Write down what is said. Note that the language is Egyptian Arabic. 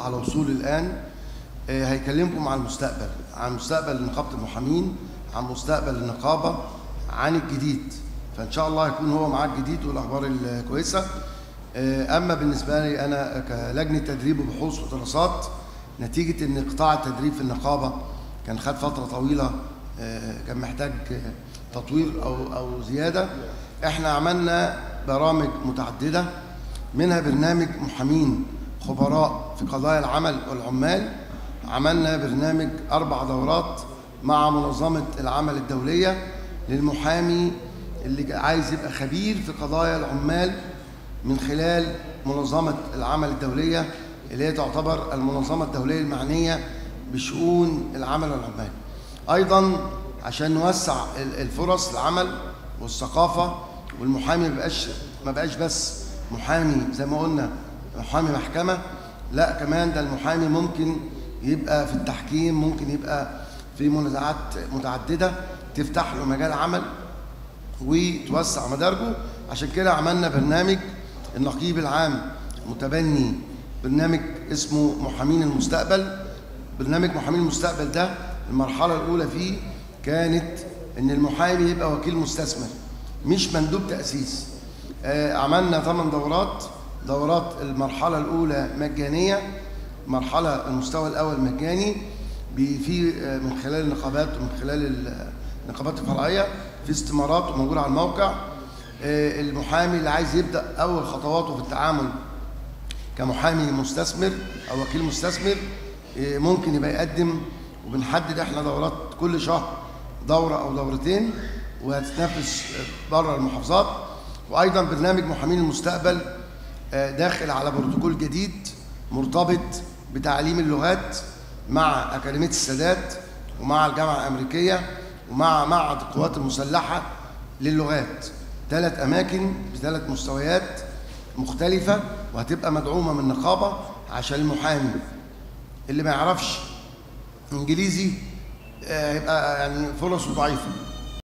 على وصول الآن آه، هيكلمكم عن المستقبل عن مستقبل نقابة المحامين عن مستقبل النقابة عن الجديد فإن شاء الله هيكون هو معاه الجديد والأخبار الكويسة آه، أما بالنسبة لي أنا كلجنة تدريب وبحوث ودراسات نتيجة أن قطاع التدريب في النقابة كان خد فترة طويلة آه، كان محتاج آه، تطوير أو أو زيادة إحنا عملنا برامج متعددة منها برنامج محامين خبراء في قضايا العمل والعمال عملنا برنامج أربع دورات مع منظمة العمل الدولية للمحامي اللي عايز يبقى خبير في قضايا العمال من خلال منظمة العمل الدولية اللي هي تعتبر المنظمة الدولية المعنية بشؤون العمل والعمال أيضا عشان نوسع ال- الفرص العمل والثقافة والمحامي ما بقاش ما بقاش بس محامي زي ما قلنا محامي محكمة لا كمان ده المحامي ممكن يبقى في التحكيم ممكن يبقى في منازعات متعددة تفتح له مجال عمل وتوسع مدارجه عشان كده عملنا برنامج النقيب العام متبني برنامج اسمه محامين المستقبل برنامج محامين المستقبل ده المرحلة الأولى فيه كانت إن المحامي يبقى وكيل مستثمر مش مندوب تأسيس آه، عملنا ثمان دورات دورات المرحلة الأولى مجانية مرحلة المستوى الأول مجاني بي- في آه، من خلال النقابات ومن خلال ال- النقابات الفرعية في استمارات وموجودة على الموقع آه، المحامي اللي عايز يبدأ أول خطواته في التعامل كمحامي مستثمر او وكيل مستثمر إيه، ممكن يبقى يقدم وبنحدد احنا دورات كل شهر دوره او دورتين وهتتنافس بره المحافظات وايضا برنامج محامين المستقبل آه، داخل على بروتوكول جديد مرتبط بتعليم اللغات مع اكاديميه السادات ومع الجامعه الامريكيه ومع معهد القوات المسلحه للغات ثلاث اماكن بثلاث مستويات مختلفة وهتبقى مدعومة من نقابة عشان المحامي اللي ما يعرفش انجليزي آه، هيبقى يعني فرصه ضعيفة